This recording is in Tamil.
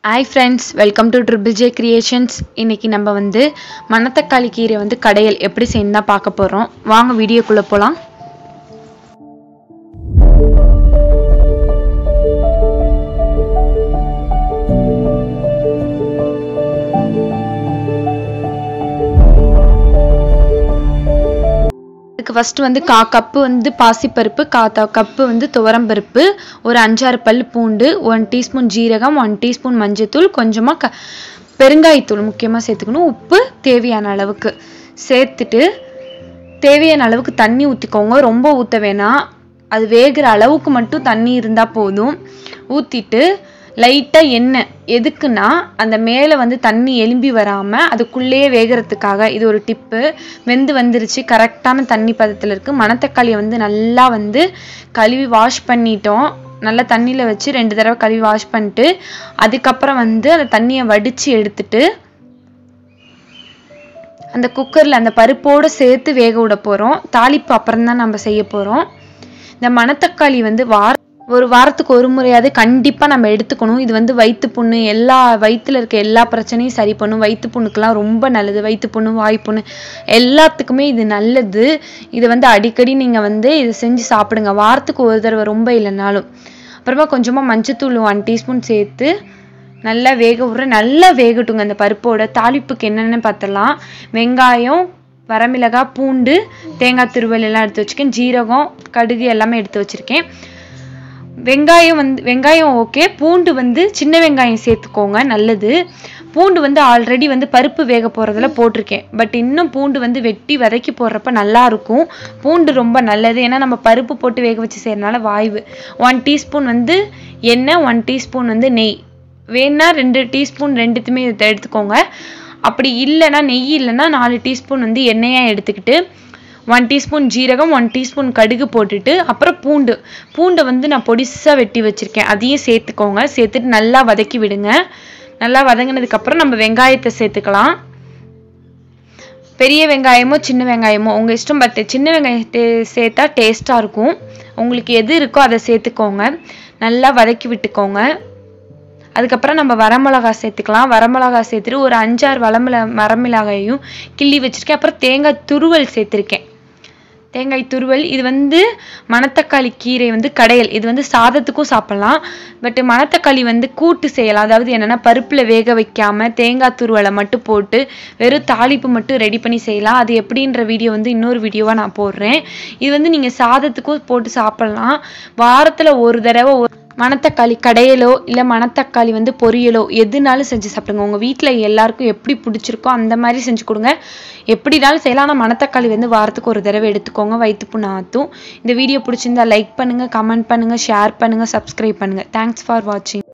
hi friends welcome to triple J creations இன்னைக்கு நம்ம வந்து மணத்தக்காளி கீரை வந்து கடையல் எப்படி செய்யணும் தான் பார்க்க போகிறோம் வாங்க வீடியோக்குள்ளே போகலாம் இதுக்கு ஃபஸ்ட்டு வந்து கா கப்பு வந்து பாசிப்பருப்பு காத்தா கப்பு வந்து துவரம்பருப்பு ஒரு அஞ்சாறு பல் பூண்டு ஒன் டீஸ்பூன் ஜீரகம் ஒன் டீஸ்பூன் மஞ்சத்தூள் கொஞ்சமாக க பெருங்காயத்தூள் முக்கியமாக சேர்த்துக்கணும் உப்பு தேவையான அளவுக்கு சேர்த்துட்டு தேவையான அளவுக்கு தண்ணி ஊற்றிக்கோங்க ரொம்ப ஊற்ற வேணாம் அது வேகிற அளவுக்கு மட்டும் தண்ணி இருந்தால் போதும் ஊற்றிட்டு லைட்டாக எண்ணெய் எதுக்குன்னா அந்த மேலே வந்து தண்ணி எலும்பி வராமல் அதுக்குள்ளேயே வேகிறதுக்காக இது ஒரு டிப்பு வெந்து வந்துருச்சு கரெக்டான தண்ணி பதத்தில் இருக்குது மணத்தக்காளியை வந்து நல்லா வந்து கழுவி வாஷ் பண்ணிட்டோம் நல்லா தண்ணியில் வச்சு ரெண்டு தடவை கழுவி வாஷ் பண்ணிட்டு அதுக்கப்புறம் வந்து அந்த தண்ணியை வடித்து எடுத்துட்டு அந்த குக்கரில் அந்த பருப்போடு சேர்த்து வேக விட போகிறோம் தாளிப்பு அப்புறம் தான் நம்ம செய்ய போகிறோம் இந்த மணத்தக்காளி வந்து வார ஒரு வாரத்துக்கு ஒரு முறையாவது கண்டிப்பாக நம்ம எடுத்துக்கணும் இது வந்து வயிற்று புண்ணு எல்லா வயிற்றுல இருக்க எல்லா பிரச்சனையும் சரி பண்ணும் வயிற்று புண்ணுக்கெல்லாம் ரொம்ப நல்லது வயிற்று புண்ணு வாய் புண்ணு எல்லாத்துக்குமே இது நல்லது இது வந்து அடிக்கடி நீங்கள் வந்து இது செஞ்சு சாப்பிடுங்க வாரத்துக்கு ஒரு தடவை ரொம்ப இல்லைனாலும் அப்புறமா கொஞ்சமாக மஞ்சத்தூள் ஒன் டீஸ்பூன் சேர்த்து நல்லா வேக விட்ற நல்லா வேகட்டுங்க அந்த பருப்போட தாளிப்புக்கு என்னென்னு பார்த்தலாம் வெங்காயம் வரமிளகாய் பூண்டு தேங்காய் துருவல் எல்லாம் எடுத்து வச்சுருக்கேன் ஜீரகம் கடுகு எல்லாமே எடுத்து வச்சுருக்கேன் வெங்காயம் வந்து வெங்காயம் ஓகே பூண்டு வந்து சின்ன வெங்காயம் சேர்த்துக்கோங்க நல்லது பூண்டு வந்து ஆல்ரெடி வந்து பருப்பு வேக போகிறதுல போட்டிருக்கேன் பட் இன்னும் பூண்டு வந்து வெட்டி வதக்கி போடுறப்ப நல்லா இருக்கும் பூண்டு ரொம்ப நல்லது ஏன்னா நம்ம பருப்பு போட்டு வேக வச்சு செய்யறதுனால வாய்வு ஒன் டீஸ்பூன் வந்து எண்ணெய் ஒன் டீஸ்பூன் வந்து நெய் வேணா ரெண்டு டீஸ்பூன் ரெண்டுத்துமே இதை எடுத்துக்கோங்க அப்படி இல்லைன்னா நெய் இல்லைன்னா நாலு டீஸ்பூன் வந்து எண்ணெயாக எடுத்துக்கிட்டு ஒன் டீஸ்பூன் ஜீரகம் ஒன் டீஸ்பூன் கடுகு போட்டுட்டு அப்புறம் பூண்டு பூண்டை வந்து நான் பொடிசாக வெட்டி வச்சுருக்கேன் அதையும் சேர்த்துக்கோங்க சேர்த்துட்டு நல்லா வதக்கி விடுங்க நல்லா வதங்கினதுக்கப்புறம் நம்ம வெங்காயத்தை சேர்த்துக்கலாம் பெரிய வெங்காயமோ சின்ன வெங்காயமோ உங்கள் இஷ்டம் பட் சின்ன வெங்காயத்தை சேர்த்தா டேஸ்ட்டாக இருக்கும் உங்களுக்கு எது இருக்கோ அதை சேர்த்துக்கோங்க நல்லா வதக்கி விட்டுக்கோங்க அதுக்கப்புறம் நம்ம வரமிளகா சேர்த்துக்கலாம் வரமிளகா சேர்த்துட்டு ஒரு அஞ்சாறு வளமிள வரமிளகாயையும் கிள்ளி வச்சுருக்கேன் அப்புறம் தேங்காய் துருவல் சேர்த்துருக்கேன் தேங்காய் துருவல் இது வந்து மணத்தக்காளி கீரை வந்து கடையல் இது வந்து சாதத்துக்கும் சாப்பிட்லாம் பட் மணத்தக்காளி வந்து கூட்டு செய்யலாம் அதாவது என்னென்னா பருப்பில் வேக வைக்காமல் தேங்காய் துருவலை மட்டும் போட்டு வெறும் தாளிப்பு மட்டும் ரெடி பண்ணி செய்யலாம் அது எப்படின்ற வீடியோ வந்து இன்னொரு வீடியோவாக நான் போடுறேன் இது வந்து நீங்கள் சாதத்துக்கும் போட்டு சாப்பிட்லாம் வாரத்தில் ஒரு தடவை ஒரு மணத்தக்காளி கடையலோ இல்லை மணத்தக்காளி வந்து பொரியலோ எதுனாலும் செஞ்சு சாப்பிடுங்க உங்கள் வீட்டில் எல்லாருக்கும் எப்படி பிடிச்சிருக்கோ அந்த மாதிரி செஞ்சு கொடுங்க எப்படினாலும் செய்யலாம் ஆனால் மணத்தக்காளி வந்து வாரத்துக்கு ஒரு தடவை எடுத்துக்கோங்க வயிற்று புண்ணு ஆற்றும் இந்த வீடியோ பிடிச்சிருந்தா லைக் பண்ணுங்கள் கமெண்ட் பண்ணுங்கள் ஷேர் பண்ணுங்கள் சப்ஸ்கிரைப் பண்ணுங்கள் தேங்க்ஸ் ஃபார் வாட்சிங்